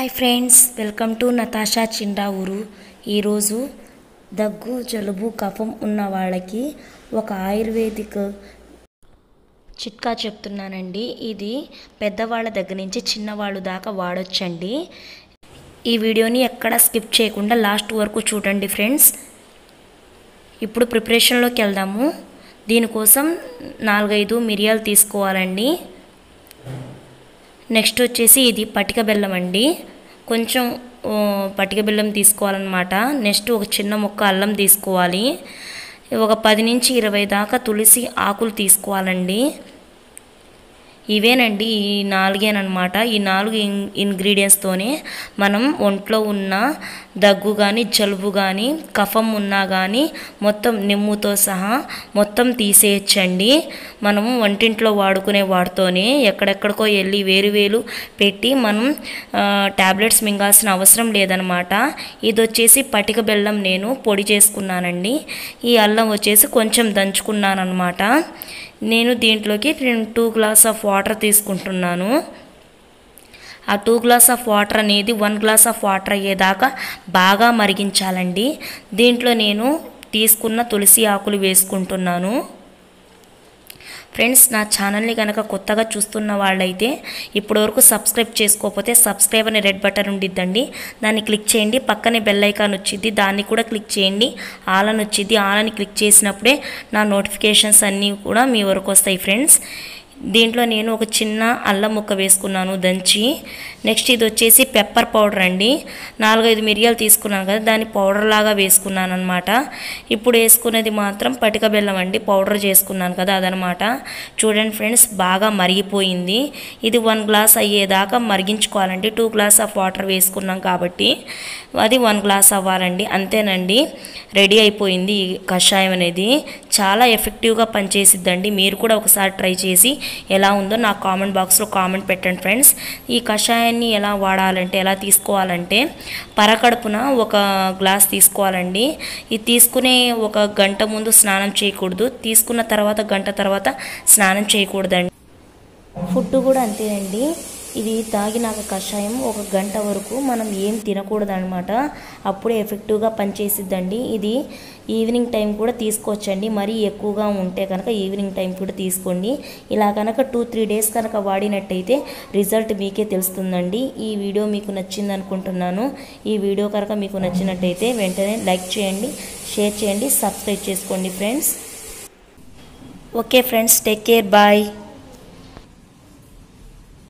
hi friends welcome to Natasha చిండా ఊరు ఈరోజు దగ్గు జలుబు కఫం ఉన్న వాళ్ళకి ఒక ఆయుర్వేదిక్ చిట్కా చెప్తున్నానండి ఇది పెద్దవాళ్ళ దగ్గర నుంచి చిన్నవాళ్ళు దాకా వాడొచ్చండి ఈ వీడియోని ఎక్కడ స్కిప్ చేయకుండా లాస్ట్ వరకు చూడండి ఫ్రెండ్స్ ఇప్పుడు ప్రిపరేషన్లోకి వెళ్దాము దీనికోసం నాలుగైదు మిరియాలు తీసుకోవాలండి నెక్స్ట్ వచ్చేసి ఇది పటిక బెల్లం అండి కొంచెం ఓ, పటిక బెల్లం తీసుకోవాలన్నమాట నెక్స్ట్ ఒక చిన్న ముక్క అల్లం తీసుకోవాలి ఒక పది నుంచి ఇరవై దాకా తులసి ఆకులు తీసుకోవాలండి ఇవేనండి ఈ నాలుగేనమాట ఈ నాలుగు ఇన్ ఇంగ్రీడియంట్స్తోనే మనం ఒంట్లో ఉన్న దగ్గు కానీ జలుబు కానీ కఫం ఉన్నా కానీ మొత్తం నిమ్ముతో సహా మొత్తం తీసేయచ్చండి మనము వంటింట్లో వాడుకునే వాటితోనే ఎక్కడెక్కడికో వెళ్ళి వేరు వేలు పెట్టి మనం ట్యాబ్లెట్స్ మింగాల్సిన అవసరం లేదనమాట ఇది వచ్చేసి పటిక బెల్లం నేను పొడి చేసుకున్నానండి ఈ అల్లం వచ్చేసి కొంచెం దంచుకున్నాను అనమాట నేను దీంట్లోకి టూ గ్లాస్ ఆఫ్ వాటర్ తీసుకుంటున్నాను ఆ టూ గ్లాస్ ఆఫ్ వాటర్ అనేది వన్ గ్లాస్ ఆఫ్ వాటర్ అయ్యేదాకా బాగా మరిగించాలండి దీంట్లో నేను తీసుకున్న తులసి ఆకులు వేసుకుంటున్నాను ఫ్రెండ్స్ నా ఛానల్ని కనుక కొత్తగా చూస్తున్న వాళ్ళైతే ఇప్పటివరకు సబ్స్క్రైబ్ చేసుకోకపోతే సబ్స్క్రైబ్ అనే రెడ్ బటన్ ఉండిద్దండి దాన్ని క్లిక్ చేయండి పక్కనే బెల్ ఐకాన్ వచ్చింది దాన్ని కూడా క్లిక్ చేయండి ఆల్ అని వచ్చింది ఆల్ అని క్లిక్ చేసినప్పుడే నా నోటిఫికేషన్స్ అన్నీ కూడా మీ వరకు వస్తాయి ఫ్రెండ్స్ దీంట్లో నేను ఒక చిన్న అల్లం ముక్క వేసుకున్నాను దంచి నెక్స్ట్ ఇది వచ్చేసి పెప్పర్ పౌడర్ అండి నాలుగైదు మిరియాలు తీసుకున్నాను కదా దాన్ని పౌడర్ లాగా వేసుకున్నాను అనమాట ఇప్పుడు వేసుకునేది మాత్రం పటిక బెల్లం అండి పౌడర్ చేసుకున్నాను కదా అదనమాట చూడండి ఫ్రెండ్స్ బాగా మరిగిపోయింది ఇది వన్ గ్లాస్ అయ్యేదాకా మరిగించుకోవాలండి టూ గ్లాస్ ఆఫ్ వాటర్ వేసుకున్నాం కాబట్టి అది వన్ గ్లాస్ అవ్వాలండి అంతేనండి రెడీ అయిపోయింది ఈ కషాయం అనేది చాలా ఎఫెక్టివ్గా పనిచేసిద్దండి మీరు కూడా ఒకసారి ట్రై చేసి ఎలా ఉందో నా కామెంట్ బాక్స్లో కామెంట్ పెట్టండి ఫ్రెండ్స్ ఈ కషాయాన్ని ఎలా వాడాలంటే ఎలా తీసుకోవాలంటే పరకడుపున ఒక గ్లాస్ తీసుకోవాలండి ఇది తీసుకునే ఒక గంట ముందు స్నానం చేయకూడదు తీసుకున్న తర్వాత గంట తర్వాత స్నానం చేయకూడదండి ఫుడ్ కూడా అంతేనండి ఇది తాగినాక కషాయం ఒక గంట వరకు మనం ఏం తినకూడదు అనమాట అప్పుడే ఎఫెక్టివ్గా పనిచేసిద్దండి ఇది ఈవినింగ్ టైం కూడా తీసుకోవచ్చండి మరీ ఎక్కువగా ఉంటే కనుక ఈవినింగ్ టైం కూడా తీసుకోండి ఇలా కనుక టూ త్రీ డేస్ కనుక వాడినట్టయితే రిజల్ట్ మీకే తెలుస్తుందండి ఈ వీడియో మీకు నచ్చింది అనుకుంటున్నాను ఈ వీడియో కనుక మీకు నచ్చినట్టయితే వెంటనే లైక్ చేయండి షేర్ చేయండి సబ్స్క్రైబ్ చేసుకోండి friends okay friends take care bye